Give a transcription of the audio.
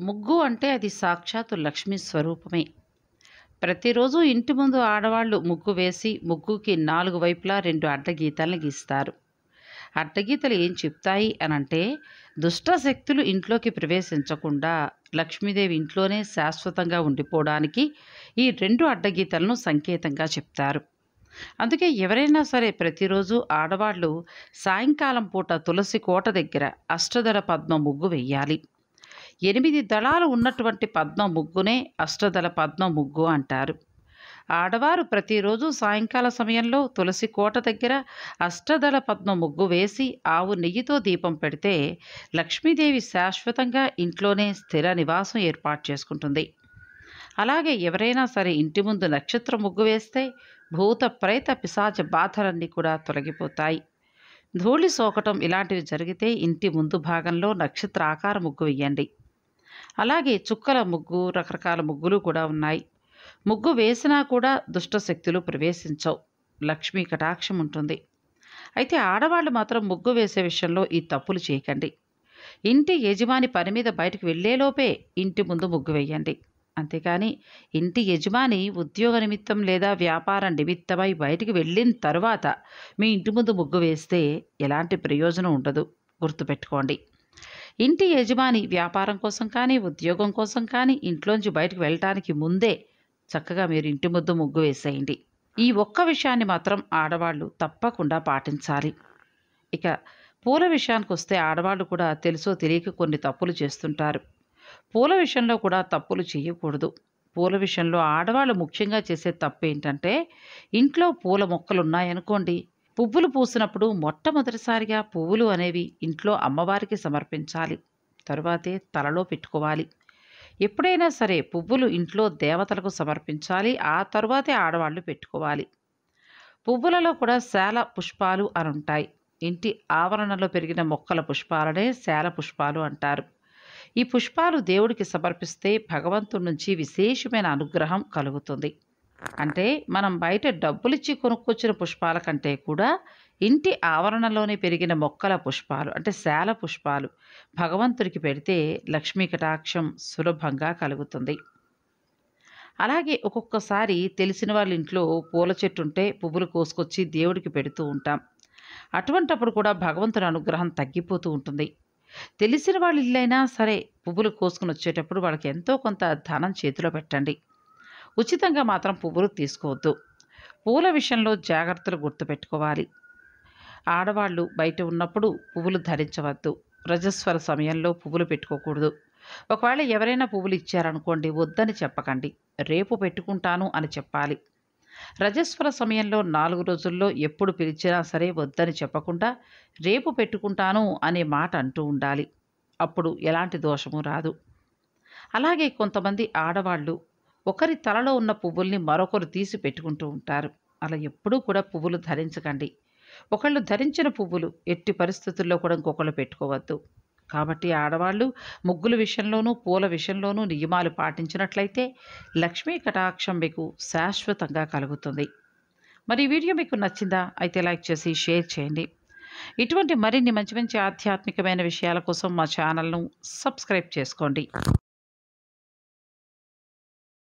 ముగ్గు అంటే అది సాక్షాత్తు లక్ష్మీ స్వరూపమే ప్రతిరోజు ఇంటి ముందు ఆడవాళ్ళు ముగ్గు వేసి ముగ్గుకి నాలుగు వైపులా రెండు అడ్డగీతలను గీస్తారు అడ్డగీతలు ఏం చెప్తాయి అనంటే దుష్ట శక్తులు ఇంట్లోకి ప్రవేశించకుండా లక్ష్మీదేవి ఇంట్లోనే శాశ్వతంగా ఉండిపోవడానికి ఈ రెండు అడ్డగీతలను సంకేతంగా చెప్తారు అందుకే ఎవరైనా సరే ప్రతిరోజు ఆడవాళ్ళు సాయంకాలం పూట తులసి కోట దగ్గర అష్టదళ పద్మ ముగ్గు వెయ్యాలి ఎనిమిది దళాలు ఉన్నటువంటి పద్మ ముగ్గునే అష్టదళ పద్మ ముగ్గు అంటారు ఆడవారు ప్రతిరోజు సాయంకాల సమయంలో తులసి కోట దగ్గర అష్టదళ పద్మ ముగ్గు వేసి ఆవు నెయ్యితో దీపం పెడితే లక్ష్మీదేవి శాశ్వతంగా ఇంట్లోనే స్థిర నివాసం ఏర్పాటు చేసుకుంటుంది అలాగే ఎవరైనా సరే ఇంటి ముందు నక్షత్ర ముగ్గు వేస్తే భూత ప్రేత పిశాచ బాధలన్నీ కూడా తొలగిపోతాయి ధూళి సోకటం ఇలాంటివి జరిగితే ఇంటి ముందు భాగంలో నక్షత్ర ఆకార ముగ్గు వేయండి అలాగే చుక్కల ముగ్గు రకరకాల ముగ్గులు కూడా ఉన్నాయి ముగ్గు వేసినా కూడా దుష్ట శక్తులు ప్రవేశించవు లక్ష్మీ కటాక్షం ఉంటుంది అయితే ఆడవాళ్ళు మాత్రం ముగ్గు వేసే విషయంలో ఈ తప్పులు చేయకండి ఇంటి యజమాని పని మీద బయటకు వెళ్ళేలోపే ఇంటి ముందు ముగ్గు వేయండి అంతేకాని ఇంటి యజమాని ఉద్యోగ నిమిత్తం లేదా వ్యాపార నిమిత్తమై బయటికి వెళ్ళిన తర్వాత మీ ఇంటి ముందు ముగ్గు వేస్తే ఎలాంటి ప్రయోజనం ఉండదు గుర్తుపెట్టుకోండి ఇంటి యజమాని వ్యాపారం కోసం కానీ ఉద్యోగం కోసం కానీ ఇంట్లోంచి బయటకు వెళ్ళటానికి ముందే చక్కగా మీరు ఇంటి ముద్దు ముగ్గు వేసేయండి ఈ ఒక్క విషయాన్ని మాత్రం ఆడవాళ్ళు తప్పకుండా పాటించాలి ఇక పూల విషయానికి వస్తే ఆడవాళ్ళు కూడా తెలుసో తెలియక కొన్ని తప్పులు చేస్తుంటారు పూల విషయంలో కూడా తప్పులు చేయకూడదు పూల విషయంలో ఆడవాళ్ళు ముఖ్యంగా చేసే తప్పు ఏంటంటే ఇంట్లో పూల మొక్కలు ఉన్నాయనుకోండి పువ్వులు పూసినప్పుడు మొట్టమొదటిసారిగా పువ్వులు అనేవి ఇంట్లో అమ్మవారికి సమర్పించాలి తరువాతే తలలో పెట్టుకోవాలి ఎప్పుడైనా సరే పువ్వులు ఇంట్లో దేవతలకు సమర్పించాలి ఆ తరువాతే ఆడవాళ్ళు పెట్టుకోవాలి పువ్వులలో కూడా శాల పుష్పాలు అని ఉంటాయి ఇంటి ఆవరణలో పెరిగిన మొక్కల పుష్పాలనే శాల పుష్పాలు అంటారు ఈ పుష్పాలు దేవుడికి సమర్పిస్తే భగవంతుడి నుంచి విశేషమైన అనుగ్రహం కలుగుతుంది అంటే మనం బయట డబ్బులిచ్చి కొనుక్కొచ్చిన పుష్పాల కంటే కూడా ఇంటి ఆవరణలోనే పెరిగిన మొక్కల పుష్పాలు అంటే శాల పుష్పాలు భగవంతుడికి పెడితే లక్ష్మీ కటాక్షం సులభంగా కలుగుతుంది అలాగే ఒక్కొక్కసారి తెలిసిన వాళ్ళ ఇంట్లో పూల చెట్టు ఉంటే పువ్వులు కోసుకొచ్చి దేవుడికి పెడుతూ ఉంటాం అటువంటప్పుడు కూడా భగవంతుని అనుగ్రహం తగ్గిపోతూ ఉంటుంది తెలిసిన వాళ్ళ ఇల్లైనా సరే పువ్వులు కోసుకుని వచ్చేటప్పుడు వాళ్ళకి ఎంతో కొంత ధనం చేతిలో పెట్టండి ఉచితంగా మాత్రం పువ్వులు తీసుకోవద్దు పూల విషయంలో జాగ్రత్తలు గుర్తుపెట్టుకోవాలి ఆడవాళ్ళు బయట ఉన్నప్పుడు పువ్వులు ధరించవద్దు రజస్వర సమయంలో పువ్వులు పెట్టుకోకూడదు ఒకవేళ ఎవరైనా పువ్వులు ఇచ్చారనుకోండి వద్దని చెప్పకండి రేపు పెట్టుకుంటాను అని చెప్పాలి రజస్వర సమయంలో నాలుగు రోజుల్లో ఎప్పుడు పిలిచినా సరే వద్దని చెప్పకుండా రేపు పెట్టుకుంటాను అనే మాట అంటూ ఉండాలి అప్పుడు ఎలాంటి దోషము రాదు అలాగే కొంతమంది ఆడవాళ్ళు ఒకరి తలలో ఉన్న పువ్వుల్ని మరొకరు తీసి పెట్టుకుంటూ ఉంటారు అలా ఎప్పుడూ కూడా పువ్వులు ధరించకండి ఒకళ్ళు ధరించిన పువ్వులు ఎట్టి పరిస్థితుల్లో కూడా ఇంకొకళ్ళు పెట్టుకోవద్దు కాబట్టి ఆడవాళ్ళు ముగ్గుల విషయంలోనూ పూల విషయంలోనూ నియమాలు పాటించినట్లయితే లక్ష్మీ కటాక్షం మీకు శాశ్వతంగా కలుగుతుంది మరి ఈ వీడియో మీకు నచ్చిందా అయితే లైక్ చేసి షేర్ చేయండి ఇటువంటి మరిన్ని మంచి మంచి ఆధ్యాత్మికమైన విషయాల కోసం మా ఛానల్ను సబ్స్క్రైబ్ చేసుకోండి